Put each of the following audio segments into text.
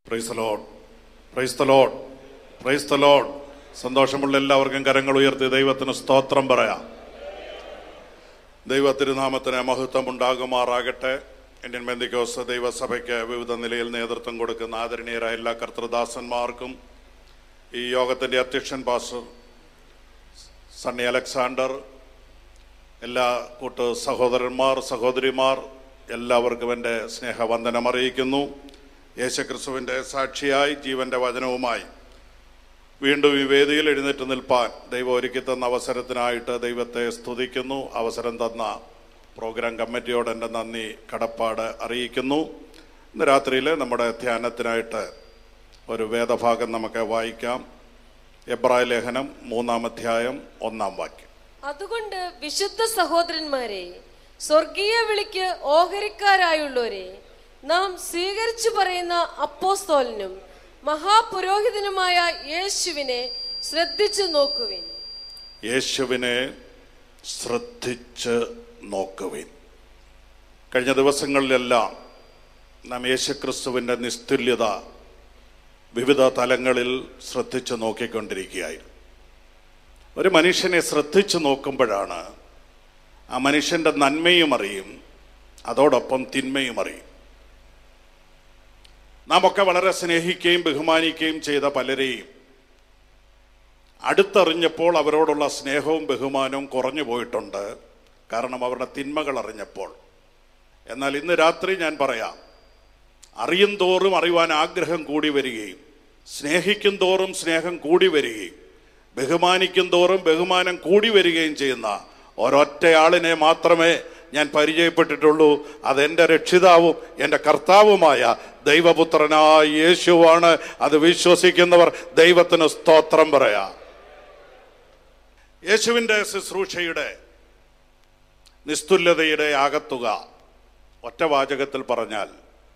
price lord praise lord praise lord സന്തോഷമുള്ള എല്ലാവർക്കും കരങ്ങൾ ഉയർത്തി ദൈവത്തിന് സ്തോത്രം പറയാം ദൈവ തിരുനാമത്തിന് മഹത്വം ഉണ്ടാകുമാറാകട്ടെ ഇന്ത്യൻ ബന്ധിക്കോസ് ദൈവസഭയ്ക്ക് വിവിധ നിലയിൽ നേതൃത്വം കൊടുക്കുന്ന ആദരണീയരായ എല്ലാ കർത്തൃദാസന്മാർക്കും ഈ യോഗത്തിൻ്റെ അധ്യക്ഷൻ പാസ്റ്റർ സണ്ണി അലക്സാണ്ടർ എല്ലാ കൂട്ട് സഹോദരന്മാർ സഹോദരിമാർ എല്ലാവർക്കും എൻ്റെ സ്നേഹവന്ദനം അറിയിക്കുന്നു യേശുക്രിസ്തുവിൻ്റെ സാക്ഷിയായി ജീവന്റെ വചനവുമായി വീണ്ടും ഈ വേദിയിൽ എഴുന്നേറ്റ് നിൽപ്പാൻ ദൈവം ഒരുക്കി തന്ന അവസരത്തിനായിട്ട് ദൈവത്തെ സ്തുതിക്കുന്നു അവസരം തന്ന പ്രോഗ്രാം കമ്മിറ്റിയോട് എൻ്റെ നന്ദി കടപ്പാട് അറിയിക്കുന്നു ഇന്ന് രാത്രിയിൽ നമ്മുടെ ധ്യാനത്തിനായിട്ട് ഒരു വേദഭാഗം നമുക്ക് വായിക്കാം എബ്രായ ലേഖനം മൂന്നാം അധ്യായം ഒന്നാം വാക്യം അതുകൊണ്ട് വിശുദ്ധ സഹോദരന്മാരെ സ്വർഗീയ വിളിക്ക് ഓഹരിക്കാരായുള്ളവരെ നാം സ്വീകരിച്ചു പറയുന്ന അപ്പോസ്തോലനും മഹാപുരോഹിതനുമായ യേശുവിനെ ശ്രദ്ധിച്ചു നോക്കുവിൻ യേശുവിനെ ശ്രദ്ധിച്ച് നോക്കുവിൻ കഴിഞ്ഞ ദിവസങ്ങളിലെല്ലാം നാം യേശുക്രിസ്തുവിൻ്റെ നിസ്തുല്യത വിവിധ തലങ്ങളിൽ ശ്രദ്ധിച്ച് നോക്കിക്കൊണ്ടിരിക്കുകയായിരുന്നു ഒരു മനുഷ്യനെ ശ്രദ്ധിച്ച് നോക്കുമ്പോഴാണ് ആ മനുഷ്യൻ്റെ നന്മയും അറിയും അതോടൊപ്പം തിന്മയും അറിയും നാം ഒക്കെ വളരെ സ്നേഹിക്കുകയും ബഹുമാനിക്കുകയും ചെയ്ത പലരെയും അടുത്തറിഞ്ഞപ്പോൾ അവരോടുള്ള സ്നേഹവും ബഹുമാനവും കുറഞ്ഞു പോയിട്ടുണ്ട് കാരണം അവരുടെ തിന്മകൾ അറിഞ്ഞപ്പോൾ എന്നാൽ ഇന്ന് രാത്രി ഞാൻ പറയാം അറിയും തോറും അറിയുവാൻ ആഗ്രഹം കൂടി വരികയും സ്നേഹിക്കും തോറും സ്നേഹം കൂടി വരികയും ബഹുമാനിക്കും തോറും ബഹുമാനം കൂടി വരികയും ചെയ്യുന്ന ഒരൊറ്റയാളിനെ മാത്രമേ ഞാൻ പരിചയപ്പെട്ടിട്ടുള്ളൂ അതെൻ്റെ രക്ഷിതാവും എൻ്റെ കർത്താവുമായ ദൈവപുത്രനായ യേശുവാണ് അത് വിശ്വസിക്കുന്നവർ ദൈവത്തിന് സ്തോത്രം പറയാം യേശുവിൻ്റെ ശുശ്രൂഷയുടെ നിസ്തുല്യതയുടെ ആകത്തുക ഒറ്റ വാചകത്തിൽ പറഞ്ഞാൽ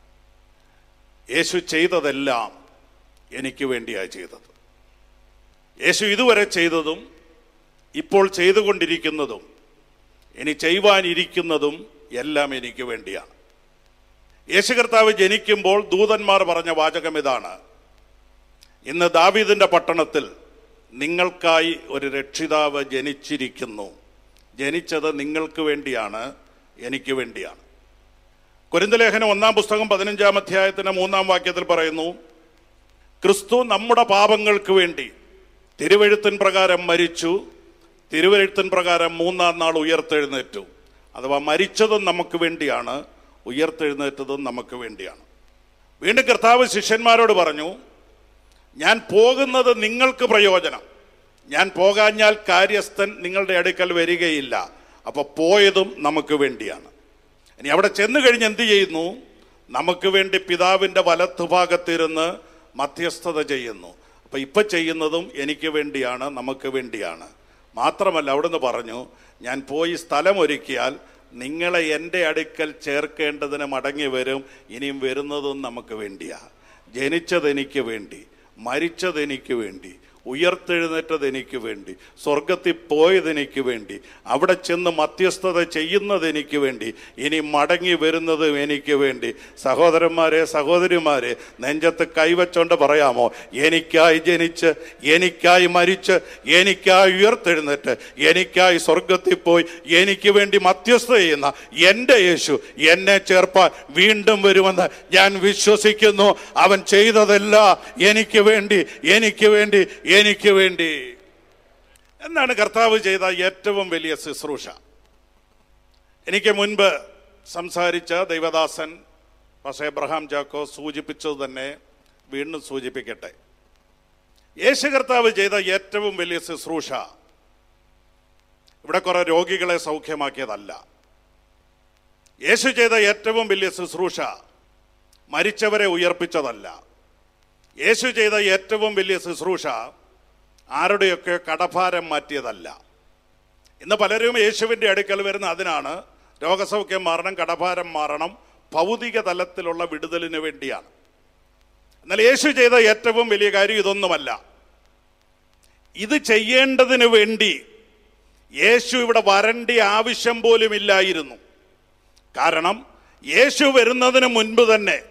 യേശു ചെയ്തതെല്ലാം എനിക്ക് വേണ്ടിയാണ് ചെയ്തത് യേശു ഇതുവരെ ചെയ്തതും ഇപ്പോൾ ചെയ്തുകൊണ്ടിരിക്കുന്നതും ഇനി ചെയ്യുവാനിരിക്കുന്നതും എല്ലാം എനിക്ക് വേണ്ടിയാണ് യേശു കർത്താവ് ജനിക്കുമ്പോൾ ദൂതന്മാർ പറഞ്ഞ വാചകം ഇതാണ് ഇന്ന് ദാവീദിന്റെ പട്ടണത്തിൽ നിങ്ങൾക്കായി ഒരു രക്ഷിതാവ് ജനിച്ചിരിക്കുന്നു ജനിച്ചത് നിങ്ങൾക്ക് വേണ്ടിയാണ് എനിക്ക് വേണ്ടിയാണ് കുരിന്തലേഖനം ഒന്നാം പുസ്തകം പതിനഞ്ചാം അധ്യായത്തിന് മൂന്നാം വാക്യത്തിൽ പറയുന്നു ക്രിസ്തു നമ്മുടെ പാപങ്ങൾക്ക് വേണ്ടി തിരുവഴുത്തിൻ പ്രകാരം മരിച്ചു തിരുവഴുത്തിൻ പ്രകാരം മൂന്നാം നാൾ ഉയർത്തെഴുന്നേറ്റു അഥവാ മരിച്ചതും നമുക്ക് വേണ്ടിയാണ് ഉയർത്തെഴുന്നേറ്റതും നമുക്ക് വേണ്ടിയാണ് വീണ്ടും കർത്താവ് ശിഷ്യന്മാരോട് പറഞ്ഞു ഞാൻ പോകുന്നത് നിങ്ങൾക്ക് പ്രയോജനം ഞാൻ പോകാഞ്ഞാൽ കാര്യസ്ഥൻ നിങ്ങളുടെ അടുക്കൽ വരികയില്ല അപ്പൊ പോയതും നമുക്ക് വേണ്ടിയാണ് ഇനി അവിടെ ചെന്ന് കഴിഞ്ഞ് എന്ത് ചെയ്യുന്നു നമുക്ക് വേണ്ടി പിതാവിൻ്റെ വലത്തുഭാഗത്തിരുന്ന് മധ്യസ്ഥത ചെയ്യുന്നു അപ്പൊ ഇപ്പൊ ചെയ്യുന്നതും എനിക്ക് വേണ്ടിയാണ് നമുക്ക് വേണ്ടിയാണ് മാത്രമല്ല അവിടുന്ന് പറഞ്ഞു ഞാൻ പോയി സ്ഥലമൊരുക്കിയാൽ നിങ്ങളെ എൻ്റെ അടുക്കൽ ചേർക്കേണ്ടതിന് മടങ്ങി വരും ഇനിയും വരുന്നതും നമുക്ക് വേണ്ടിയാ ജനിച്ചത് എനിക്ക് വേണ്ടി മരിച്ചത് എനിക്ക് വേണ്ടി ഉയർത്തെഴുന്നേറ്റത് എനിക്ക് വേണ്ടി സ്വർഗത്തിൽ പോയത് എനിക്ക് വേണ്ടി അവിടെ ചെന്ന് മധ്യസ്ഥത ചെയ്യുന്നത് എനിക്ക് വേണ്ടി ഇനി മടങ്ങി വരുന്നതും എനിക്ക് വേണ്ടി സഹോദരന്മാരെ സഹോദരിമാരെ നെഞ്ചത്ത് കൈവച്ചോണ്ട് പറയാമോ എനിക്കായി ജനിച്ച് എനിക്കായി മരിച്ച് എനിക്കായി ഉയർത്തെഴുന്നേറ്റ് എനിക്കായി സ്വർഗത്തിൽ പോയി എനിക്ക് വേണ്ടി മധ്യസ്ഥത ചെയ്യുന്ന എൻ്റെ യേശു എന്നെ ചേർപ്പാൻ വീണ്ടും വരുമെന്ന് ഞാൻ വിശ്വസിക്കുന്നു അവൻ ചെയ്തതെല്ലാം എനിക്ക് വേണ്ടി എനിക്ക് വേണ്ടി എനിക്ക് വേണ്ടി എന്നാണ് കർത്താവ് ചെയ്ത ഏറ്റവും വലിയ ശുശ്രൂഷ എനിക്ക് മുൻപ് സംസാരിച്ച ദൈവദാസൻ പക്ഷേ എബ്രഹാം ജാക്കോ സൂചിപ്പിച്ചത് തന്നെ വീണ്ടും സൂചിപ്പിക്കട്ടെ യേശു കർത്താവ് ചെയ്ത ഏറ്റവും വലിയ ശുശ്രൂഷ ഇവിടെ കുറെ രോഗികളെ സൗഖ്യമാക്കിയതല്ല യേശു ചെയ്ത ഏറ്റവും വലിയ ശുശ്രൂഷ മരിച്ചവരെ ഉയർപ്പിച്ചതല്ല യേശു ചെയ്ത ഏറ്റവും വലിയ ശുശ്രൂഷ ആരുടെയൊക്കെ കടഭാരം മാറ്റിയതല്ല ഇന്ന് പലരും യേശുവിൻ്റെ അടുക്കൽ വരുന്ന അതിനാണ് രോഗസൗഖ്യം മാറണം കടഭാരം മാറണം ഭൗതിക തലത്തിലുള്ള വിടുതലിന് വേണ്ടിയാണ് എന്നാൽ യേശു ചെയ്ത ഏറ്റവും വലിയ കാര്യം ഇതൊന്നുമല്ല ഇത് ചെയ്യേണ്ടതിന് വേണ്ടി യേശു ഇവിടെ വരേണ്ട ആവശ്യം പോലും ഇല്ലായിരുന്നു കാരണം യേശു വരുന്നതിന് മുൻപ് തന്നെ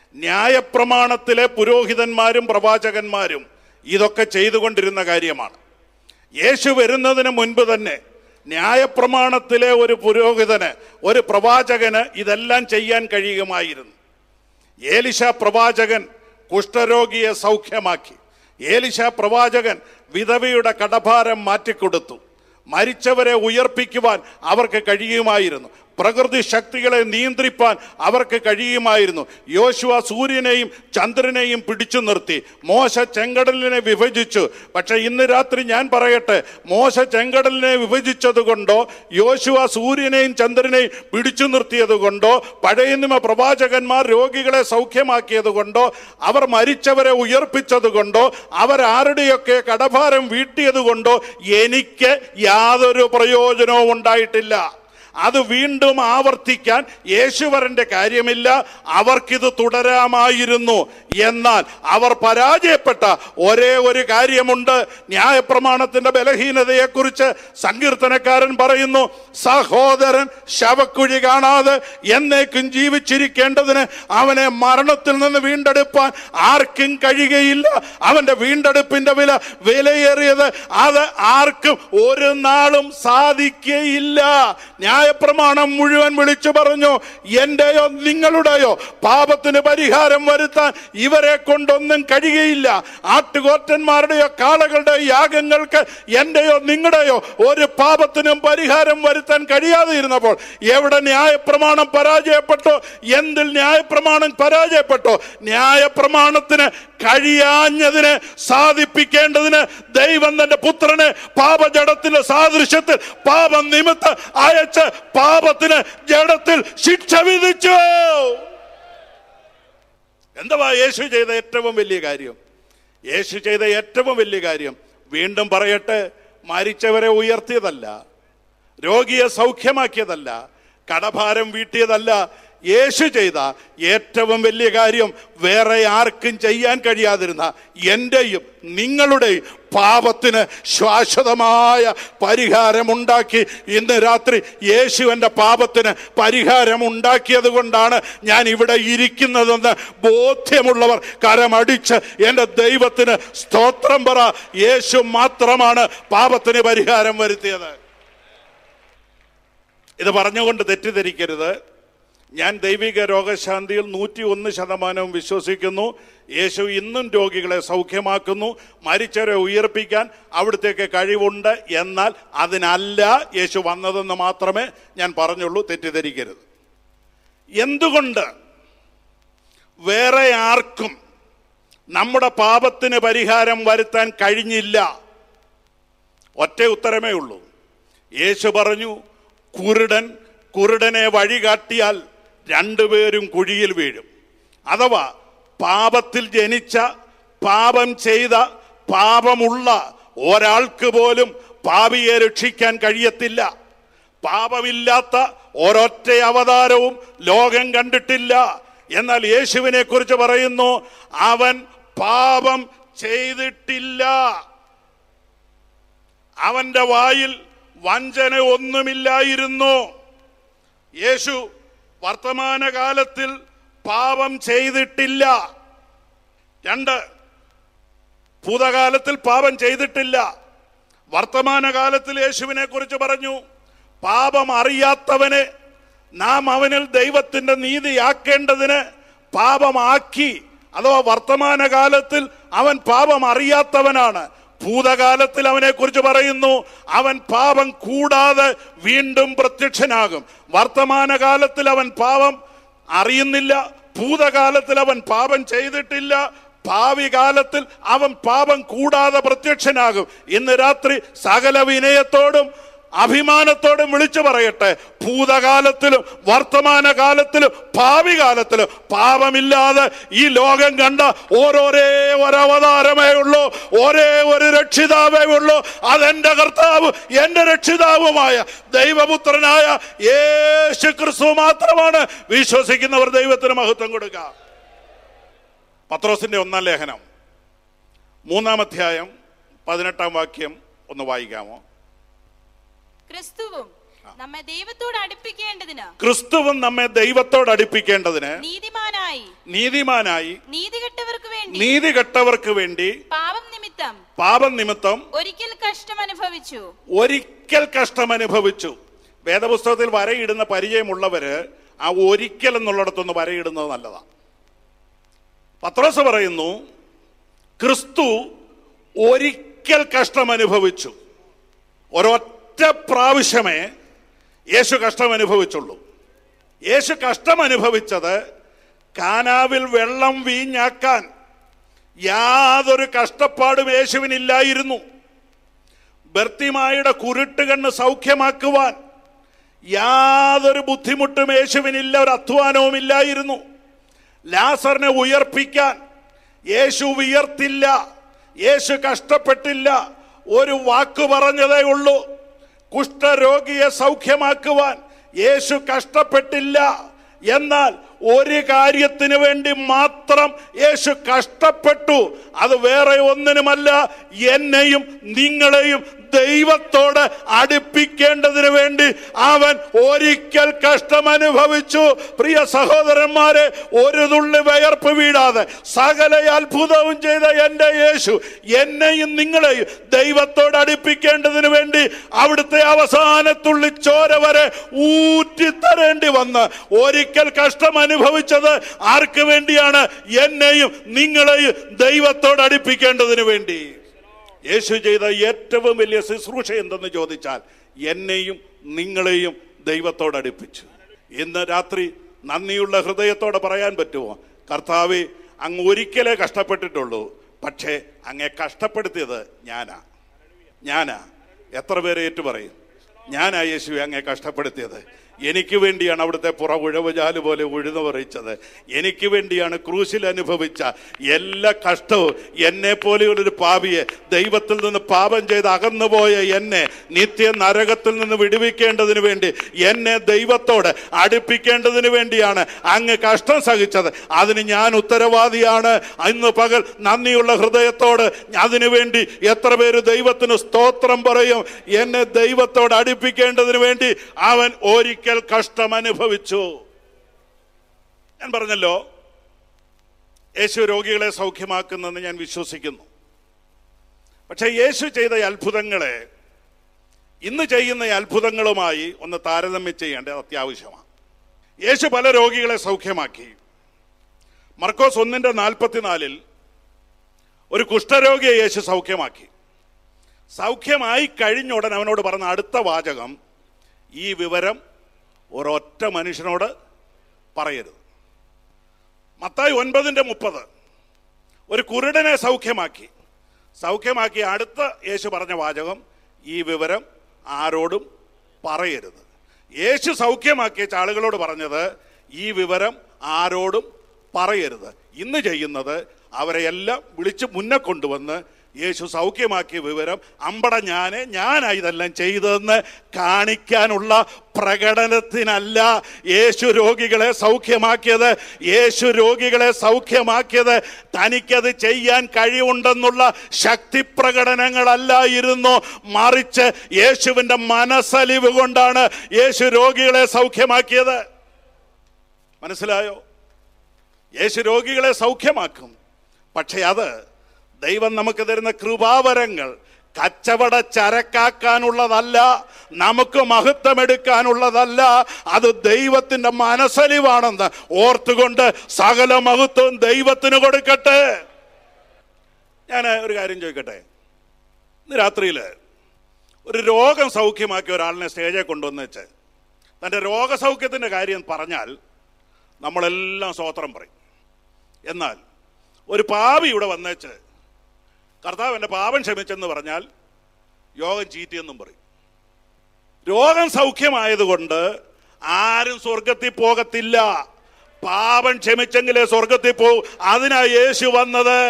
ന്യായപ്രമാണത്തിലെ പുരോഹിതന്മാരും പ്രവാചകന്മാരും ഇതൊക്കെ ചെയ്തുകൊണ്ടിരുന്ന കാര്യമാണ് യേശു വരുന്നതിന് മുൻപ് തന്നെ ന്യായപ്രമാണത്തിലെ ഒരു പുരോഹിതന് ഒരു പ്രവാചകന് ഇതെല്ലാം ചെയ്യാൻ കഴിയുമായിരുന്നു ഏലിശ പ്രവാചകൻ കുഷ്ഠരോഗിയെ സൗഖ്യമാക്കി ഏലിശ പ്രവാചകൻ വിധവയുടെ കടഭാരം മാറ്റിക്കൊടുത്തു മരിച്ചവരെ ഉയർപ്പിക്കുവാൻ അവർക്ക് കഴിയുമായിരുന്നു പ്രകൃതി ശക്തികളെ നിയന്ത്രിപ്പാൻ അവർക്ക് കഴിയുമായിരുന്നു യോശുവ സൂര്യനെയും ചന്ദ്രനെയും പിടിച്ചു നിർത്തി മോശ ചെങ്കടലിനെ വിഭജിച്ചു പക്ഷെ ഇന്ന് രാത്രി ഞാൻ പറയട്ടെ മോശ ചെങ്കടലിനെ വിഭജിച്ചത് കൊണ്ടോ യോശുവ സൂര്യനെയും ചന്ദ്രനെയും പിടിച്ചു നിർത്തിയത് കൊണ്ടോ പഴയ നിയമ പ്രവാചകന്മാർ രോഗികളെ സൗഖ്യമാക്കിയത് കൊണ്ടോ അവർ മരിച്ചവരെ ഉയർപ്പിച്ചത് കൊണ്ടോ അവർ ആരുടെയൊക്കെ കടഭാരം വീട്ടിയത് കൊണ്ടോ എനിക്ക് യാതൊരു പ്രയോജനവും ഉണ്ടായിട്ടില്ല അത് വീണ്ടും ആവർത്തിക്കാൻ യേശുവരന്റെ കാര്യമില്ല അവർക്കിത് തുടരാമായിരുന്നു എന്നാൽ അവർ പരാജയപ്പെട്ട ഒരേ ഒരു കാര്യമുണ്ട് ന്യായപ്രമാണത്തിന്റെ ബലഹീനതയെക്കുറിച്ച് സങ്കീർത്തനക്കാരൻ പറയുന്നു സഹോദരൻ ശവക്കുഴി കാണാതെ എന്നേക്കും ജീവിച്ചിരിക്കേണ്ടതിന് അവനെ മരണത്തിൽ നിന്ന് വീണ്ടെടുപ്പാൻ ആർക്കും കഴിയുകയില്ല അവന്റെ വീണ്ടെടുപ്പിന്റെ വില വിലയേറിയത് അത് ആർക്കും ഒരു നാളും സാധിക്കുകയില്ല ന്യായപ്രമാണം മുഴുവൻ വിളിച്ചു പറഞ്ഞു എന്റെയോ നിങ്ങളുടെയോ പാപത്തിന് പരിഹാരം വരുത്താൻ ഇവരെ കൊണ്ടൊന്നും കഴിയുകയില്ല ആട്ടുകോറ്റന്മാരുടെയോ കാളകളുടെയോ യാഗങ്ങൾക്ക് എന്റെയോ നിങ്ങളുടെയോ ഒരു പാപത്തിനും പരിഹാരം വരുത്താൻ കഴിയാതെ ഇരുന്നപ്പോൾ എവിടെ ന്യായപ്രമാണം പരാജയപ്പെട്ടോ എന്തിൽ ന്യായപ്രമാണം പരാജയപ്പെട്ടോ ന്യായപ്രമാണത്തിന് കഴിയാഞ്ഞതിനെ സാധിപ്പിക്കേണ്ടതിന് ദൈവം തന്റെ പുത്രനെ പാപജടത്തിന്റെ സാദൃശ്യത്തിൽ പാപം നിമിത്തം അയച്ച് പാപത്തിന് ജഡത്തിൽ ശിക്ഷ വിധിച്ചു എന്തുവാ യേശു ചെയ്ത ഏറ്റവും വലിയ കാര്യം യേശു ചെയ്ത ഏറ്റവും വലിയ കാര്യം വീണ്ടും പറയട്ടെ മരിച്ചവരെ ഉയർത്തിയതല്ല രോഗിയെ സൗഖ്യമാക്കിയതല്ല കടഭാരം വീട്ടിയതല്ല യേശു ചെയ്ത ഏറ്റവും വലിയ കാര്യം വേറെ ആർക്കും ചെയ്യാൻ കഴിയാതിരുന്ന എൻ്റെയും നിങ്ങളുടെയും പാപത്തിന് ശാശ്വതമായ പരിഹാരമുണ്ടാക്കി ഇന്ന് രാത്രി യേശുവിൻ്റെ പാപത്തിന് പരിഹാരമുണ്ടാക്കിയത് കൊണ്ടാണ് ഞാൻ ഇവിടെ ഇരിക്കുന്നതെന്ന് ബോധ്യമുള്ളവർ കരമടിച്ച് എൻ്റെ ദൈവത്തിന് സ്തോത്രം പറ യേശു മാത്രമാണ് പാപത്തിന് പരിഹാരം വരുത്തിയത് ഇത് പറഞ്ഞുകൊണ്ട് തെറ്റിദ്ധരിക്കരുത് ഞാൻ ദൈവിക രോഗശാന്തിയിൽ നൂറ്റി ഒന്ന് ശതമാനവും വിശ്വസിക്കുന്നു യേശു ഇന്നും രോഗികളെ സൗഖ്യമാക്കുന്നു മരിച്ചവരെ ഉയർപ്പിക്കാൻ അവിടുത്തേക്ക് കഴിവുണ്ട് എന്നാൽ അതിനല്ല യേശു വന്നതെന്ന് മാത്രമേ ഞാൻ പറഞ്ഞുള്ളൂ തെറ്റിദ്ധരിക്കരുത് എന്തുകൊണ്ട് വേറെ ആർക്കും നമ്മുടെ പാപത്തിന് പരിഹാരം വരുത്താൻ കഴിഞ്ഞില്ല ഒറ്റ ഉത്തരമേ ഉള്ളൂ യേശു പറഞ്ഞു കുരുടൻ കുരുടനെ വഴികാട്ടിയാൽ രണ്ടുപേരും കുഴിയിൽ വീഴും അഥവാ പാപത്തിൽ ജനിച്ച പാപം ചെയ്ത പാപമുള്ള ഒരാൾക്ക് പോലും പാപിയെ രക്ഷിക്കാൻ കഴിയത്തില്ല പാപമില്ലാത്ത ഒരൊറ്റ അവതാരവും ലോകം കണ്ടിട്ടില്ല എന്നാൽ യേശുവിനെ കുറിച്ച് പറയുന്നു അവൻ പാപം ചെയ്തിട്ടില്ല അവന്റെ വായിൽ വഞ്ചന ഒന്നുമില്ലായിരുന്നു യേശു വർത്തമാനകാലത്തിൽ പാപം ചെയ്തിട്ടില്ല രണ്ട് ഭൂതകാലത്തിൽ പാപം ചെയ്തിട്ടില്ല വർത്തമാനകാലത്തിൽ യേശുവിനെ കുറിച്ച് പറഞ്ഞു പാപം അറിയാത്തവനെ നാം അവനിൽ ദൈവത്തിന്റെ നീതിയാക്കേണ്ടതിന് പാപമാക്കി അഥവാ വർത്തമാനകാലത്തിൽ അവൻ പാപം അറിയാത്തവനാണ് ഭൂതകാലത്തിൽ അവനെ കുറിച്ച് പറയുന്നു അവൻ പാപം കൂടാതെ വീണ്ടും പ്രത്യക്ഷനാകും വർത്തമാനകാലത്തിൽ അവൻ പാപം അറിയുന്നില്ല ഭൂതകാലത്തിൽ അവൻ പാപം ചെയ്തിട്ടില്ല ഭാവി കാലത്തിൽ അവൻ പാപം കൂടാതെ പ്രത്യക്ഷനാകും ഇന്ന് രാത്രി സകല വിനയത്തോടും അഭിമാനത്തോടും വിളിച്ചു പറയട്ടെ ഭൂതകാലത്തിലും വർത്തമാനകാലത്തിലും ഭാവി കാലത്തിലും പാപമില്ലാതെ ഈ ലോകം കണ്ട ഓരോരേ ഒരവതാരമേ ഉള്ളൂ ഒരേ ഒരു രക്ഷിതാവേ ഉള്ളൂ അതെന്റെ കർത്താവ് എന്റെ രക്ഷിതാവുമായ ദൈവപുത്രനായ യേശു ക്രിസ്തു മാത്രമാണ് വിശ്വസിക്കുന്നവർ ദൈവത്തിന് മഹത്വം കൊടുക്കുക പത്രോസിന്റെ ഒന്നാം ലേഖനം മൂന്നാം അധ്യായം പതിനെട്ടാം വാക്യം ഒന്ന് വായിക്കാമോ ക്രിസ്തുവും നമ്മെ ദൈവത്തോട് അടുപ്പിക്കേണ്ടതിന് ക്രിസ്തുവും നമ്മെ ദൈവത്തോട് അടുപ്പിക്കേണ്ടതിന് നീതിമാനായ നീതിമാനായി നീതിമാനായി നീതികെട്ടവർക്ക് വേണ്ടി നീതി കെട്ടവർക്ക് വേണ്ടി പാപം നിമിത്തം പാപം നിമിത്തം ഒരിക്കൽ കഷ്ടം അനുഭവിച്ചു ഒരിക്കൽ കഷ്ടം അനുഭവിച്ചു വേദപുസ്തകത്തിൽ വരയിടുന്ന പരിചയമുള്ളവര് ആ ഒരിക്കൽ എന്നുള്ളിടത്തൊന്ന് വരയിടുന്നത് നല്ലതാണ് പത്രോസ് പറയുന്നു ക്രിസ്തു ഒരിക്കൽ കഷ്ടം അനുഭവിച്ചു ഒരൊറ്റ പ്രാവശ്യമേ യേശു കഷ്ടം അനുഭവിച്ചുള്ളൂ യേശു കഷ്ടം അനുഭവിച്ചത് കാനാവിൽ വെള്ളം വീഞ്ഞാക്കാൻ യാതൊരു കഷ്ടപ്പാടും യേശുവിനില്ലായിരുന്നു ബർത്തിമായുടെ കുരുട്ട് കണ്ണ് സൗഖ്യമാക്കുവാൻ യാതൊരു ബുദ്ധിമുട്ടും യേശുവിനില്ല ഒരു അധ്വാനവും ഇല്ലായിരുന്നു ലാസറിനെ ഉയർപ്പിക്കാൻ യേശു ഉയർത്തില്ല യേശു കഷ്ടപ്പെട്ടില്ല ഒരു വാക്ക് പറഞ്ഞതേ ഉള്ളൂ കുഷ്ഠരോഗിയെ സൗഖ്യമാക്കുവാൻ യേശു കഷ്ടപ്പെട്ടില്ല എന്നാൽ ഒരു കാര്യത്തിന് വേണ്ടി മാത്രം യേശു കഷ്ടപ്പെട്ടു അത് വേറെ ഒന്നിനുമല്ല എന്നെയും നിങ്ങളെയും ദൈവത്തോട് അടുപ്പിക്കേണ്ടതിന് വേണ്ടി അവൻ ഒരിക്കൽ കഷ്ടം അനുഭവിച്ചു പ്രിയ സഹോദരന്മാരെ ഒരു തുള്ളി വയർപ്പ് വീഴാതെ സകല അത്ഭുതവും ചെയ്ത എൻ്റെ യേശു എന്നെയും നിങ്ങളെയും ദൈവത്തോട് അടുപ്പിക്കേണ്ടതിന് വേണ്ടി അവിടുത്തെ അവസാന തുള്ളി ചോര വരെ ഊറ്റിത്തരേണ്ടി വന്ന് ഒരിക്കൽ കഷ്ടം അനുഭവിച്ചത് ആർക്ക് വേണ്ടിയാണ് എന്നെയും നിങ്ങളെയും ദൈവത്തോട് അടുപ്പിക്കേണ്ടതിന് വേണ്ടി യേശു ചെയ്ത ഏറ്റവും വലിയ ശുശ്രൂഷ എന്തെന്ന് ചോദിച്ചാൽ എന്നെയും നിങ്ങളെയും ദൈവത്തോട് അടുപ്പിച്ചു ഇന്ന് രാത്രി നന്ദിയുള്ള ഹൃദയത്തോടെ പറയാൻ പറ്റുമോ കർത്താവെ അങ്ങ് ഒരിക്കലേ കഷ്ടപ്പെട്ടിട്ടുള്ളൂ പക്ഷേ അങ്ങെ കഷ്ടപ്പെടുത്തിയത് ഞാനാ ഞാനാ എത്ര പേരെ ഏറ്റു പറയും ഞാനാ യേശുവെ അങ്ങെ കഷ്ടപ്പെടുത്തിയത് എനിക്ക് വേണ്ടിയാണ് അവിടുത്തെ പുറ ഉഴവുചാല് പോലെ ഉഴുതു പറിച്ചത് എനിക്ക് വേണ്ടിയാണ് ക്രൂശിൽ അനുഭവിച്ച എല്ലാ കഷ്ടവും എന്നെ പോലെയുള്ളൊരു പാപിയെ ദൈവത്തിൽ നിന്ന് പാപം ചെയ്ത് അകന്നുപോയ എന്നെ നിത്യ നരകത്തിൽ നിന്ന് വിടുവിക്കേണ്ടതിന് വേണ്ടി എന്നെ ദൈവത്തോട് അടുപ്പിക്കേണ്ടതിന് വേണ്ടിയാണ് അങ്ങ് കഷ്ടം സഹിച്ചത് അതിന് ഞാൻ ഉത്തരവാദിയാണ് ഇന്ന് പകൽ നന്ദിയുള്ള ഹൃദയത്തോട് അതിനുവേണ്ടി എത്ര പേര് ദൈവത്തിന് സ്തോത്രം പറയും എന്നെ ദൈവത്തോട് അടുപ്പിക്കേണ്ടതിന് വേണ്ടി അവൻ ഒരിക്കൽ കഷ്ടം അനുഭവിച്ചു ഞാൻ പറഞ്ഞല്ലോ യേശു രോഗികളെ സൗഖ്യമാക്കുന്നെന്ന് ഞാൻ വിശ്വസിക്കുന്നു പക്ഷെ യേശു ചെയ്ത ഈ അത്ഭുതങ്ങളെ ഇന്ന് ചെയ്യുന്ന ഈ അത്ഭുതങ്ങളുമായി ഒന്ന് താരതമ്യം ചെയ്യേണ്ടത് അത്യാവശ്യമാണ് യേശു പല രോഗികളെ സൗഖ്യമാക്കി മർക്കോസ് ഒന്നിന്റെ നാൽപ്പത്തിനാലിൽ ഒരു കുഷ്ഠരോഗിയെ യേശു സൗഖ്യമാക്കി സൗഖ്യമായി കഴിഞ്ഞ ഉടൻ അവനോട് പറഞ്ഞ അടുത്ത വാചകം ഈ വിവരം ഒരൊറ്റ മനുഷ്യനോട് പറയരുത് മത്തായി ഒൻപതിന്റെ മുപ്പത് ഒരു കുരുടനെ സൗഖ്യമാക്കി സൗഖ്യമാക്കി അടുത്ത യേശു പറഞ്ഞ വാചകം ഈ വിവരം ആരോടും പറയരുത് യേശു സൗഖ്യമാക്കിയ ആളുകളോട് പറഞ്ഞത് ഈ വിവരം ആരോടും പറയരുത് ഇന്ന് ചെയ്യുന്നത് അവരെ എല്ലാം വിളിച്ച് മുന്നേ കൊണ്ടുവന്ന് യേശു സൗഖ്യമാക്കിയ വിവരം അമ്പട ഞാന് ഞാനാ ഇതെല്ലാം ചെയ്തതെന്ന് കാണിക്കാനുള്ള പ്രകടനത്തിനല്ല യേശു രോഗികളെ സൗഖ്യമാക്കിയത് യേശു രോഗികളെ സൗഖ്യമാക്കിയത് തനിക്കത് ചെയ്യാൻ കഴിവുണ്ടെന്നുള്ള ശക്തി പ്രകടനങ്ങളല്ലായിരുന്നു മറിച്ച് യേശുവിൻ്റെ മനസ്സലിവ് കൊണ്ടാണ് യേശു രോഗികളെ സൗഖ്യമാക്കിയത് മനസ്സിലായോ യേശു രോഗികളെ സൗഖ്യമാക്കും പക്ഷെ അത് ദൈവം നമുക്ക് തരുന്ന കൃപാവരങ്ങൾ കച്ചവട ചരക്കാക്കാനുള്ളതല്ല നമുക്ക് മഹത്വമെടുക്കാനുള്ളതല്ല അത് ദൈവത്തിന്റെ മനസ്സലിവാണെന്ന് ഓർത്തുകൊണ്ട് സകല മഹത്വം ദൈവത്തിന് കൊടുക്കട്ടെ ഞാൻ ഒരു കാര്യം ചോദിക്കട്ടെ ഇന്ന് രാത്രിയിൽ ഒരു രോഗം സൗഖ്യമാക്കിയ ഒരാളിനെ സ്റ്റേജിൽ കൊണ്ടുവന്ന് വെച്ച് തൻ്റെ രോഗസൗഖ്യത്തിൻ്റെ കാര്യം പറഞ്ഞാൽ നമ്മളെല്ലാം സ്വോത്രം പറയും എന്നാൽ ഒരു പാവി ഇവിടെ വന്നേച്ച് കർത്താവ് എൻ്റെ പാപം ക്ഷമിച്ചെന്ന് പറഞ്ഞാൽ യോഗം ചീറ്റിയെന്നും പറയും രോഗം സൗഖ്യമായതുകൊണ്ട് ആരും സ്വർഗത്തിൽ പോകത്തില്ല പാപം ക്ഷമിച്ചെങ്കിലേ സ്വർഗത്തിൽ പോകും അതിനാ യേശു വന്നത്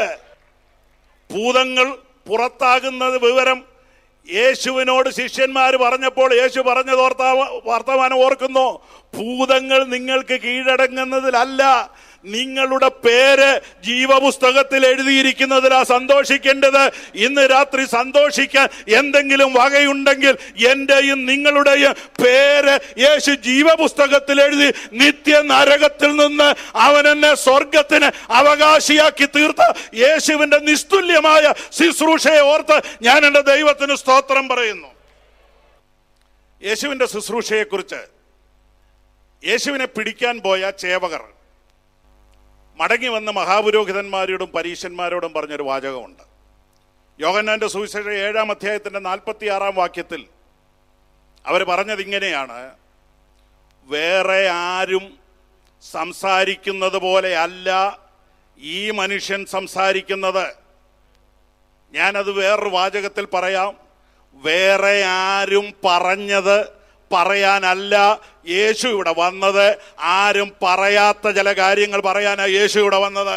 ഭൂതങ്ങൾ പുറത്താകുന്നത് വിവരം യേശുവിനോട് ശിഷ്യന്മാർ പറഞ്ഞപ്പോൾ യേശു പറഞ്ഞത് ഓർത്താ വർത്തമാനം ഓർക്കുന്നു ഭൂതങ്ങൾ നിങ്ങൾക്ക് കീഴടങ്ങുന്നതിലല്ല നിങ്ങളുടെ പേര് ജീവപുസ്തകത്തിൽ എഴുതിയിരിക്കുന്നതിലാ സന്തോഷിക്കേണ്ടത് ഇന്ന് രാത്രി സന്തോഷിക്കാൻ എന്തെങ്കിലും വകയുണ്ടെങ്കിൽ എന്റെയും നിങ്ങളുടെയും പേര് യേശു ജീവപുസ്തകത്തിൽ എഴുതി നിത്യ നരകത്തിൽ നിന്ന് അവൻ എന്നെ സ്വർഗത്തിന് അവകാശിയാക്കി തീർത്ത യേശുവിന്റെ നിസ്തുല്യമായ ശുശ്രൂഷയെ ഓർത്ത് ഞാൻ എൻ്റെ ദൈവത്തിന് സ്തോത്രം പറയുന്നു യേശുവിന്റെ ശുശ്രൂഷയെക്കുറിച്ച് യേശുവിനെ പിടിക്കാൻ പോയ ചേവകർ മടങ്ങി വന്ന മഹാപുരോഹിതന്മാരോടും പരീശന്മാരോടും പറഞ്ഞൊരു വാചകമുണ്ട് യോഹന്നാന്റെ സുവിശേഷ ഏഴാം അധ്യായത്തിന്റെ നാൽപ്പത്തി ആറാം വാക്യത്തിൽ അവർ പറഞ്ഞത് ഇങ്ങനെയാണ് വേറെ ആരും സംസാരിക്കുന്നത് പോലെ അല്ല ഈ മനുഷ്യൻ സംസാരിക്കുന്നത് ഞാനത് വേറൊരു വാചകത്തിൽ പറയാം വേറെ ആരും പറഞ്ഞത് പറയാനല്ല യേശു ഇവിടെ വന്നത് ആരും പറയാത്ത ചില കാര്യങ്ങൾ പറയാനാ യേശു ഇവിടെ വന്നത്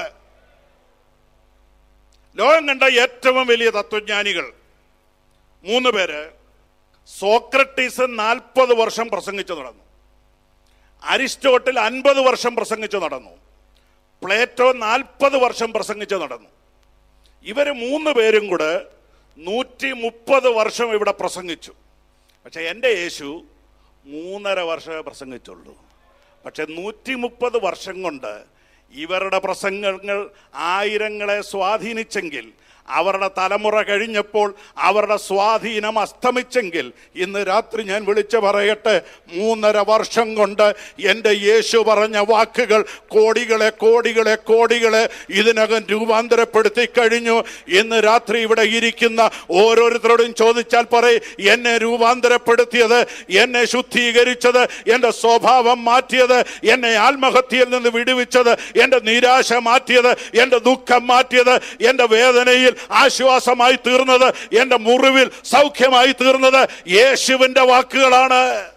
ലോകം കണ്ട ഏറ്റവും വലിയ തത്വജ്ഞാനികൾ മൂന്ന് പേര് സോക്രട്ടീസ് നാൽപ്പത് വർഷം പ്രസംഗിച്ചു നടന്നു അരിസ്റ്റോട്ടിൽ അൻപത് വർഷം പ്രസംഗിച്ചു നടന്നു പ്ലേറ്റോ നാൽപ്പത് വർഷം പ്രസംഗിച്ചു നടന്നു ഇവര് മൂന്ന് പേരും കൂടെ നൂറ്റി മുപ്പത് വർഷം ഇവിടെ പ്രസംഗിച്ചു പക്ഷെ എൻ്റെ യേശു മൂന്നര വർഷമേ പ്രസംഗിച്ചുള്ളൂ പക്ഷെ നൂറ്റി മുപ്പത് വർഷം കൊണ്ട് ഇവരുടെ പ്രസംഗങ്ങൾ ആയിരങ്ങളെ സ്വാധീനിച്ചെങ്കിൽ അവരുടെ തലമുറ കഴിഞ്ഞപ്പോൾ അവരുടെ സ്വാധീനം അസ്തമിച്ചെങ്കിൽ ഇന്ന് രാത്രി ഞാൻ വിളിച്ചു പറയട്ടെ മൂന്നര വർഷം കൊണ്ട് എൻ്റെ യേശു പറഞ്ഞ വാക്കുകൾ കോടികളെ കോടികളെ കോടികളെ ഇതിനകം രൂപാന്തരപ്പെടുത്തി കഴിഞ്ഞു ഇന്ന് രാത്രി ഇവിടെ ഇരിക്കുന്ന ഓരോരുത്തരോടും ചോദിച്ചാൽ പറയും എന്നെ രൂപാന്തരപ്പെടുത്തിയത് എന്നെ ശുദ്ധീകരിച്ചത് എൻ്റെ സ്വഭാവം മാറ്റിയത് എന്നെ ആത്മഹത്യയിൽ നിന്ന് വിടുവിച്ചത് എൻ്റെ നിരാശ മാറ്റിയത് എൻ്റെ ദുഃഖം മാറ്റിയത് എൻ്റെ വേദനയിൽ ആശ്വാസമായി തീർന്നത് എൻ്റെ മുറിവിൽ സൗഖ്യമായി തീർന്നത് യേശുവിൻ്റെ വാക്കുകളാണ്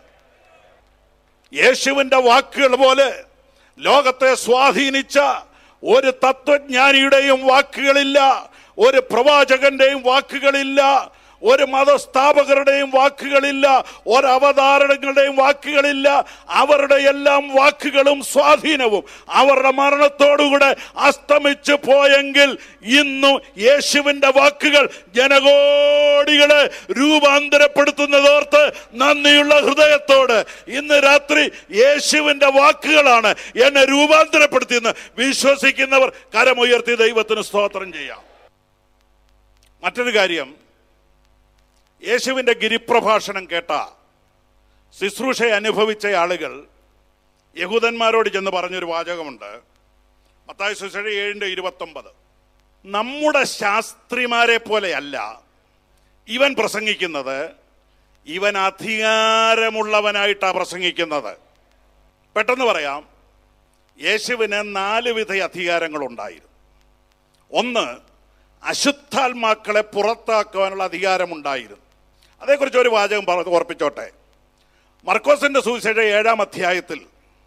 യേശുവിൻ്റെ വാക്കുകൾ പോലെ ലോകത്തെ സ്വാധീനിച്ച ഒരു തത്വജ്ഞാനിയുടെയും വാക്കുകളില്ല ഒരു പ്രവാചകന്റെയും വാക്കുകളില്ല ഒരു മതസ്ഥാപകരുടെയും വാക്കുകളില്ല ഒരു അവതാരണങ്ങളുടെയും വാക്കുകളില്ല അവരുടെ എല്ലാം വാക്കുകളും സ്വാധീനവും അവരുടെ മരണത്തോടുകൂടെ അസ്തമിച്ചു പോയെങ്കിൽ ഇന്നും യേശുവിന്റെ വാക്കുകൾ ജനകോടികളെ രൂപാന്തരപ്പെടുത്തുന്നതോർത്ത് നന്ദിയുള്ള ഹൃദയത്തോട് ഇന്ന് രാത്രി യേശുവിന്റെ വാക്കുകളാണ് എന്നെ രൂപാന്തരപ്പെടുത്തിയെന്ന് വിശ്വസിക്കുന്നവർ കരമുയർത്തി ദൈവത്തിന് സ്തോത്രം ചെയ്യാം മറ്റൊരു കാര്യം യേശുവിന്റെ ഗിരിപ്രഭാഷണം കേട്ട ശുശ്രൂഷ അനുഭവിച്ച ആളുകൾ യഹൂദന്മാരോട് ചെന്ന് പറഞ്ഞൊരു വാചകമുണ്ട് മത്തായ ശുശ്രൂഷ ഏഴിന്റെ ഇരുപത്തൊമ്പത് നമ്മുടെ ശാസ്ത്രിമാരെ പോലെയല്ല ഇവൻ പ്രസംഗിക്കുന്നത് ഇവൻ അധികാരമുള്ളവനായിട്ടാണ് പ്രസംഗിക്കുന്നത് പെട്ടെന്ന് പറയാം യേശുവിന് നാല് വിധ അധികാരങ്ങളുണ്ടായിരുന്നു ഒന്ന് അശുദ്ധാത്മാക്കളെ പുറത്താക്കുവാനുള്ള അധികാരമുണ്ടായിരുന്നു അതേക്കുറിച്ച് ഒരു വാചകം പറ ഓർപ്പിച്ചോട്ടെ മർക്കോസിന്റെ സുവിശേഷ ഏഴാം അധ്യായത്തിൽ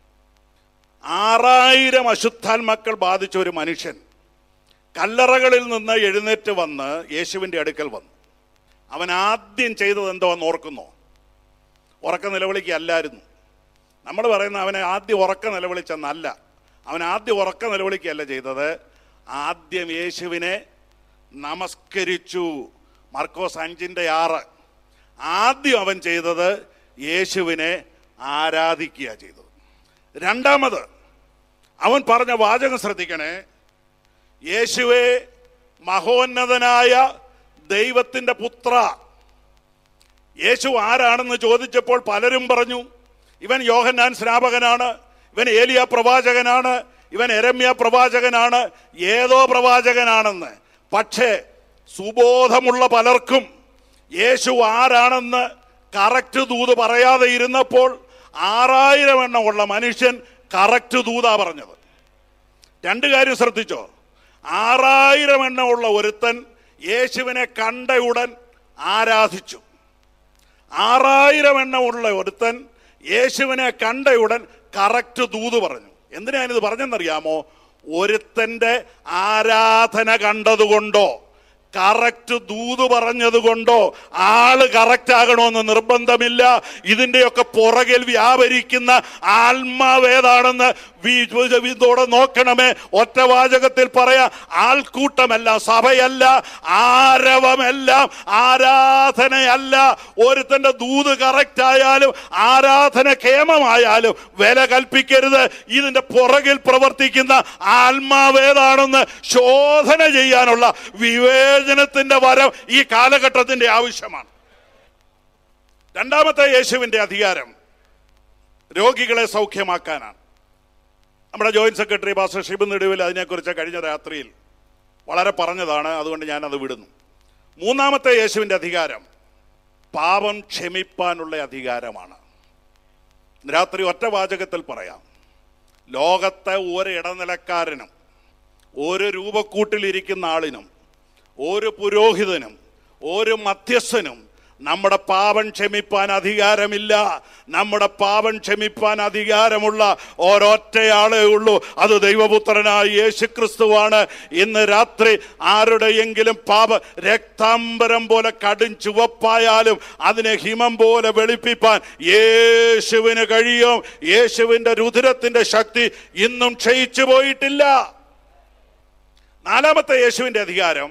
ആറായിരം അശുദ്ധാത്മാക്കൾ ബാധിച്ച ഒരു മനുഷ്യൻ കല്ലറകളിൽ നിന്ന് എഴുന്നേറ്റ് വന്ന് യേശുവിൻ്റെ അടുക്കൽ വന്നു അവൻ ആദ്യം ചെയ്തത് എന്തോ എന്ന് ഓർക്കുന്നോ ഉറക്ക നിലവിളിക്കല്ലായിരുന്നു നമ്മൾ പറയുന്ന അവനെ ആദ്യം ഉറക്ക നിലവിളിച്ചെന്നല്ല അവൻ ആദ്യം ഉറക്ക നിലവിളിക്കല്ല ചെയ്തത് ആദ്യം യേശുവിനെ നമസ്കരിച്ചു മർക്കോസ് അഞ്ചിൻ്റെ ആറ് ആദ്യം അവൻ ചെയ്തത് യേശുവിനെ ആരാധിക്കുക ചെയ്തത് രണ്ടാമത് അവൻ പറഞ്ഞ വാചകം ശ്രദ്ധിക്കണേ യേശുവെ മഹോന്നതനായ ദൈവത്തിൻ്റെ പുത്ര യേശു ആരാണെന്ന് ചോദിച്ചപ്പോൾ പലരും പറഞ്ഞു ഇവൻ യോഹന്നാൻ സ്നാപകനാണ് ഇവൻ ഏലിയ പ്രവാചകനാണ് ഇവൻ എരമ്യ പ്രവാചകനാണ് ഏതോ പ്രവാചകനാണെന്ന് പക്ഷേ സുബോധമുള്ള പലർക്കും യേശു ആരാണെന്ന് കറക്റ്റ് ദൂത് പറയാതെ ഇരുന്നപ്പോൾ ആറായിരം എണ്ണമുള്ള മനുഷ്യൻ കറക്റ്റ് ദൂതാ പറഞ്ഞത് രണ്ട് കാര്യം ശ്രദ്ധിച്ചോ ആറായിരം എണ്ണമുള്ള ഒരുത്തൻ യേശുവിനെ കണ്ട ഉടൻ ആരാധിച്ചു ആറായിരം എണ്ണമുള്ള ഒരുത്തൻ യേശുവിനെ കണ്ട ഉടൻ കറക്റ്റ് ദൂത് പറഞ്ഞു എന്തിനാ ഞാനിത് പറഞ്ഞെന്നറിയാമോ ഒരുത്തന്റെ ആരാധന കണ്ടതുകൊണ്ടോ കറക്റ്റ് ദൂത് പറഞ്ഞത് കൊണ്ടോ ആള് കറക്റ്റ് ആകണമെന്ന് നിർബന്ധമില്ല ഇതിന്റെയൊക്കെ പുറകിൽ വ്യാപരിക്കുന്ന ആത്മാവേതാണെന്ന് ഇതോടെ നോക്കണമേ ഒറ്റവാചകത്തിൽ പറയാ ആൾക്കൂട്ടമല്ല സഭയല്ല ആരവമല്ല ആരാധനയല്ല ഒരുത്തന്റെ ദൂത് കറക്റ്റ് ആയാലും ആരാധന കേമമായാലും വില കൽപ്പിക്കരുത് ഇതിന്റെ പുറകിൽ പ്രവർത്തിക്കുന്ന ആത്മാവേതാണെന്ന് ശോധന ചെയ്യാനുള്ള വിവേചനത്തിന്റെ വരം ഈ കാലഘട്ടത്തിന്റെ ആവശ്യമാണ് രണ്ടാമത്തെ യേശുവിന്റെ അധികാരം രോഗികളെ സൗഖ്യമാക്കാനാണ് നമ്മുടെ joint secretary pastor Shib Neduvil അതിനെക്കുറിച്ച് കഴിഞ്ഞ രാത്രിയിൽ വളരെ പറഞ്ഞതാണ് അതുകൊണ്ട് ഞാൻ അത് വിടുന്നു മൂന്നാമത്തെ യേശുവിന്റെ അധികാരം പാപം ക്ഷമിപ്പാനുള്ള അധികാരമാണ് രാത്രി ഒറ്റ വാചകത്തിൽ പറയാം ലോകത്തെ ഒരു ഇടനിലക്കാരനും ഒരു രൂപക്കൂട്ടിലിരിക്കുന്ന ആളിനും ഒരു പുരോഹിതനും ഒരു മധ്യസ്ഥനും നമ്മുടെ പാപം ക്ഷമിപ്പാൻ അധികാരമില്ല നമ്മുടെ പാപം ക്ഷമിപ്പാൻ അധികാരമുള്ള ഒരൊറ്റയാളേ ഉള്ളൂ അത് ദൈവപുത്രനായ യേശുക്രിസ്തുവാണ് ഇന്ന് രാത്രി ആരുടെയെങ്കിലും പാപ രക്താംബരം പോലെ കടും ചുവപ്പായാലും അതിനെ ഹിമം പോലെ വെളുപ്പിപ്പാൻ യേശുവിന് കഴിയും യേശുവിന്റെ രുധിരത്തിന്റെ ശക്തി ഇന്നും ക്ഷയിച്ചു പോയിട്ടില്ല നാലാമത്തെ യേശുവിന്റെ അധികാരം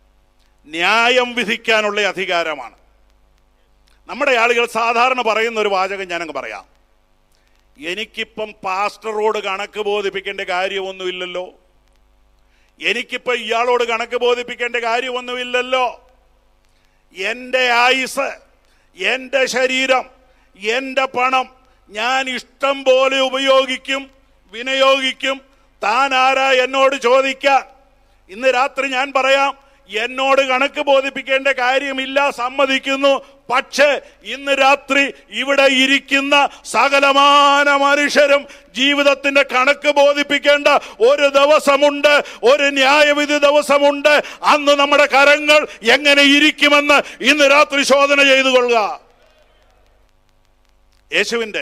ന്യായം വിധിക്കാനുള്ള അധികാരമാണ് നമ്മുടെ ആളുകൾ സാധാരണ പറയുന്ന ഒരു വാചകം ഞാനങ്ങ് പറയാം എനിക്കിപ്പം പാസ്റ്ററോട് കണക്ക് ബോധിപ്പിക്കേണ്ട കാര്യമൊന്നുമില്ലല്ലോ എനിക്കിപ്പം ഇയാളോട് കണക്ക് ബോധിപ്പിക്കേണ്ട കാര്യമൊന്നുമില്ലല്ലോ എൻ്റെ ആയുസ് എൻ്റെ ശരീരം എൻ്റെ പണം ഞാൻ ഇഷ്ടം പോലെ ഉപയോഗിക്കും വിനിയോഗിക്കും താൻ ആരാ എന്നോട് ചോദിക്കാൻ ഇന്ന് രാത്രി ഞാൻ പറയാം എന്നോട് കണക്ക് ബോധിപ്പിക്കേണ്ട കാര്യമില്ല സമ്മതിക്കുന്നു പക്ഷേ ഇന്ന് രാത്രി ഇവിടെ ഇരിക്കുന്ന സകലമാന മനുഷ്യരും ജീവിതത്തിന്റെ കണക്ക് ബോധിപ്പിക്കേണ്ട ഒരു ദിവസമുണ്ട് ഒരു ന്യായവിധി ദിവസമുണ്ട് അന്ന് നമ്മുടെ കരങ്ങൾ എങ്ങനെ ഇരിക്കുമെന്ന് ഇന്ന് രാത്രി ശോധന ചെയ്തു കൊള്ളുക യേശുവിന്റെ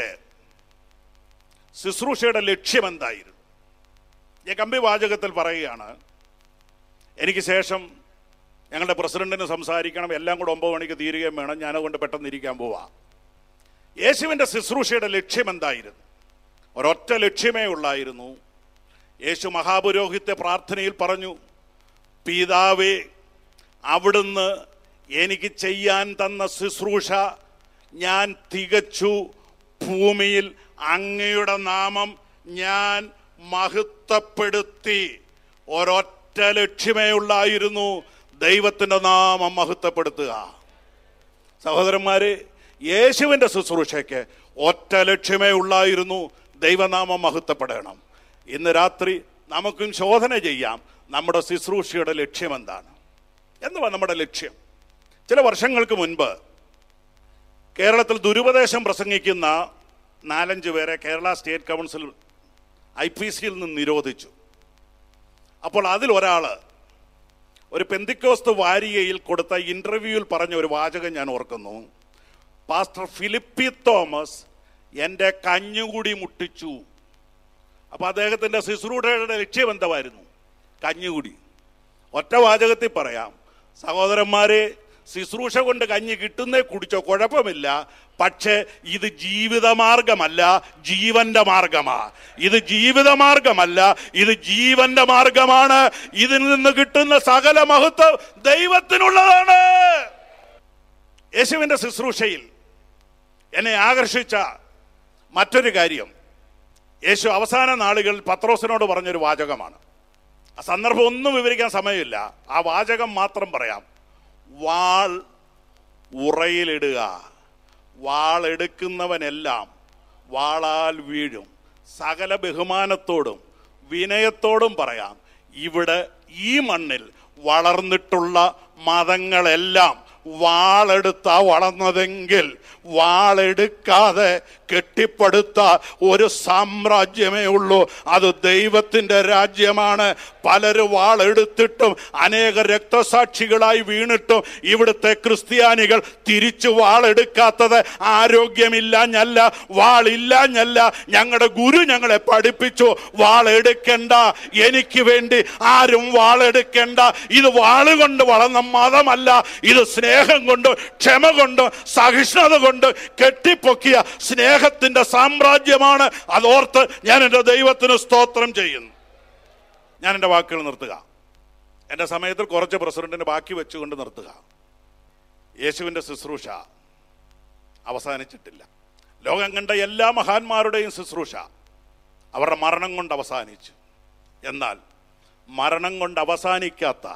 ശുശ്രൂഷയുടെ ലക്ഷ്യം എന്തായിരുന്നു ഞാൻ കമ്പി വാചകത്തിൽ പറയുകയാണ് എനിക്ക് ശേഷം ഞങ്ങളുടെ പ്രസിഡന്റിന് സംസാരിക്കണം എല്ലാം കൂടെ ഒമ്പത് മണിക്ക് തീരുകയും വേണം ഞാനതുകൊണ്ട് പെട്ടെന്ന് ഇരിക്കാൻ പോവാം യേശുവിൻ്റെ ശുശ്രൂഷയുടെ ലക്ഷ്യം എന്തായിരുന്നു ഒരൊറ്റ ലക്ഷ്യമേ ഉള്ളായിരുന്നു യേശു മഹാപുരോഹിത്യ പ്രാർത്ഥനയിൽ പറഞ്ഞു പിതാവേ അവിടുന്ന് എനിക്ക് ചെയ്യാൻ തന്ന ശുശ്രൂഷ ഞാൻ തികച്ചു ഭൂമിയിൽ അങ്ങയുടെ നാമം ഞാൻ മഹത്വപ്പെടുത്തി ഒരൊറ്റ ലക്ഷ്യമേ ഉള്ളായിരുന്നു ദൈവത്തിൻ്റെ നാമം മഹത്വപ്പെടുത്തുക സഹോദരന്മാരെ യേശുവിൻ്റെ ശുശ്രൂഷയ്ക്ക് ഒറ്റ ലക്ഷ്യമേ ഉള്ളായിരുന്നു ദൈവനാമം മഹത്വപ്പെടണം ഇന്ന് രാത്രി നമുക്കും ശോധന ചെയ്യാം നമ്മുടെ ശുശ്രൂഷയുടെ ലക്ഷ്യം എന്താണ് എന്തുവാ നമ്മുടെ ലക്ഷ്യം ചില വർഷങ്ങൾക്ക് മുൻപ് കേരളത്തിൽ ദുരുപദേശം പ്രസംഗിക്കുന്ന നാലഞ്ച് പേരെ Kerala state council I P സിയിൽ നിന്ന് നിരോധിച്ചു അപ്പോൾ അതിലൊരാൾ ഒരു പെന്തിക്കോസ്ത് വാരികയിൽ കൊടുത്ത ഇന്റർവ്യൂവിൽ പറഞ്ഞ ഒരു വാചകം ഞാൻ ഓർക്കുന്നു പാസ്റ്റർ ഫിലിപ്പി തോമസ് എൻ്റെ കഞ്ഞുകൂടി മുട്ടിച്ചു അപ്പൊ അദ്ദേഹത്തിന്റെ ശുശ്രൂഷയുടെ ലക്ഷ്യം എന്തായിരുന്നു കഞ്ഞുകൂടി ഒറ്റ വാചകത്തിൽ പറയാം സഹോദരന്മാരെ ശുശ്രൂഷ കൊണ്ട് കഞ്ഞി കിട്ടുന്നേ കുടിച്ചോ കുഴപ്പമില്ല പക്ഷേ ഇത് ജീവിതമാർഗമല്ല ജീവന്റെ മാർഗമാ ഇത് ജീവിതമാർഗമല്ല ഇത് ജീവന്റെ മാർഗമാണ് ഇതിൽ നിന്ന് കിട്ടുന്ന സകല മഹത്വം ദൈവത്തിനുള്ളതാണ് യേശുവിന്റെ ശുശ്രൂഷയിൽ എന്നെ ആകർഷിച്ച മറ്റൊരു കാര്യം യേശു അവസാന നാളുകളിൽ പത്രോസിനോട് പറഞ്ഞൊരു വാചകമാണ് ആ സന്ദർഭം ഒന്നും വിവരിക്കാൻ സമയമില്ല ആ വാചകം മാത്രം പറയാം വാൾ ഉറയിലിടുക വാളെടുക്കുന്നവനെല്ലാം വാളാൽ വീഴും സകല ബഹുമാനത്തോടും വിനയത്തോടും പറയാം ഇവിടെ ഈ മണ്ണിൽ വളർന്നിട്ടുള്ള മതങ്ങളെല്ലാം വാളെടുത്താ വളർന്നതെങ്കിൽ വാളെടുക്കാതെ കെട്ടിപ്പടുത്ത ഒരു സാമ്രാജ്യമേ ഉള്ളൂ അത് ദൈവത്തിന്റെ രാജ്യമാണ് പലരും വാളെടുത്തിട്ടും അനേക രക്തസാക്ഷികളായി വീണിട്ടും ഇവിടുത്തെ ക്രിസ്ത്യാനികൾ തിരിച്ചു വാളെടുക്കാത്തത് ആരോഗ്യമില്ലാഞ്ഞല്ല വാളില്ലാഞ്ഞല്ല ഞങ്ങളുടെ ഗുരു ഞങ്ങളെ പഠിപ്പിച്ചു വാളെടുക്കണ്ട എനിക്ക് വേണ്ടി ആരും വാളെടുക്കണ്ട ഇത് വാളുകൊണ്ട് വളർന്ന മതമല്ല ഇത് സ്നേഹം കൊണ്ട് ക്ഷമ കൊണ്ട് സഹിഷ്ണുത കൊണ്ട് കെട്ടിപ്പൊക്കിയ സ്നേഹത്തിന്റെ സാമ്രാജ്യമാണ് അതോർത്ത് ഞാൻ എൻ്റെ ദൈവത്തിന് സ്തോത്രം ചെയ്യുന്നു ഞാൻ എൻ്റെ വാക്കുകൾ നിർത്തുക എൻ്റെ സമയത്തിൽ കുറച്ച് പ്രസിഡന്റിന് ബാക്കി വെച്ചുകൊണ്ട് നിർത്തുക യേശുവിൻ്റെ ശുശ്രൂഷ അവസാനിച്ചിട്ടില്ല ലോകം കണ്ട എല്ലാ മഹാന്മാരുടെയും ശുശ്രൂഷ അവരുടെ മരണം കൊണ്ട് അവസാനിച്ചു എന്നാൽ മരണം കൊണ്ട് അവസാനിക്കാത്ത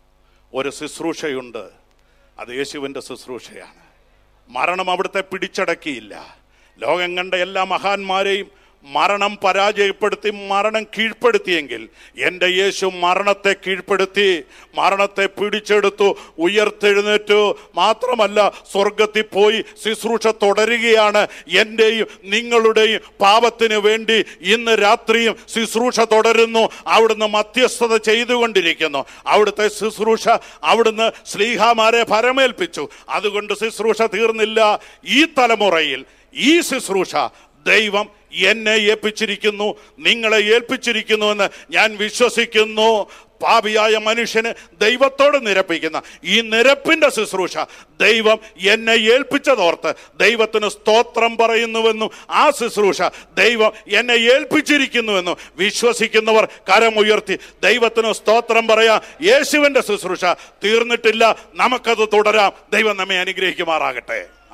ഒരു ശുശ്രൂഷയുണ്ട് അത് യേശുവിൻ്റെ ശുശ്രൂഷയാണ് മരണം അവിടുത്തെ പിടിച്ചടക്കിയില്ല ലോകം കണ്ട എല്ലാ മഹാന്മാരെയും മരണം പരാജയപ്പെടുത്തി മരണം കീഴ്പ്പെടുത്തിയെങ്കിൽ എൻ്റെ യേശു മരണത്തെ കീഴ്പ്പെടുത്തി മരണത്തെ പിടിച്ചെടുത്തു ഉയർത്തെഴുന്നേറ്റു മാത്രമല്ല സ്വർഗത്തിൽ പോയി ശുശ്രൂഷ തുടരുകയാണ് എൻ്റെയും നിങ്ങളുടെയും പാപത്തിന് വേണ്ടി ഇന്ന് രാത്രിയും ശുശ്രൂഷ തുടരുന്നു അവിടുന്ന് മധ്യസ്ഥത ചെയ്തുകൊണ്ടിരിക്കുന്നു അവിടുത്തെ ശുശ്രൂഷ അവിടുന്ന് സ്ലീഹാമാരെ ഫരമേൽപ്പിച്ചു അതുകൊണ്ട് ശുശ്രൂഷ തീർന്നില്ല ഈ തലമുറയിൽ ഈ ശുശ്രൂഷ ദൈവം എന്നെ ഏൽപ്പിച്ചിരിക്കുന്നു നിങ്ങളെ ഏൽപ്പിച്ചിരിക്കുന്നുവെന്ന് ഞാൻ വിശ്വസിക്കുന്നു പാപിയായ മനുഷ്യന് ദൈവത്തോട് നിരപ്പിക്കുന്ന ഈ നിരപ്പിന്റെ ശുശ്രൂഷ ദൈവം എന്നെ ഏൽപ്പിച്ചതോർത്ത് ദൈവത്തിന് സ്തോത്രം പറയുന്നുവെന്നും ആ ശുശ്രൂഷ ദൈവം എന്നെ ഏൽപ്പിച്ചിരിക്കുന്നുവെന്നും വിശ്വസിക്കുന്നവർ കരമുയർത്തി ദൈവത്തിന് സ്തോത്രം പറയാം യേശുവിന്റെ ശുശ്രൂഷ തീർന്നിട്ടില്ല നമുക്കത് തുടരാം ദൈവം നമ്മെ അനുഗ്രഹിക്കുമാറാകട്ടെ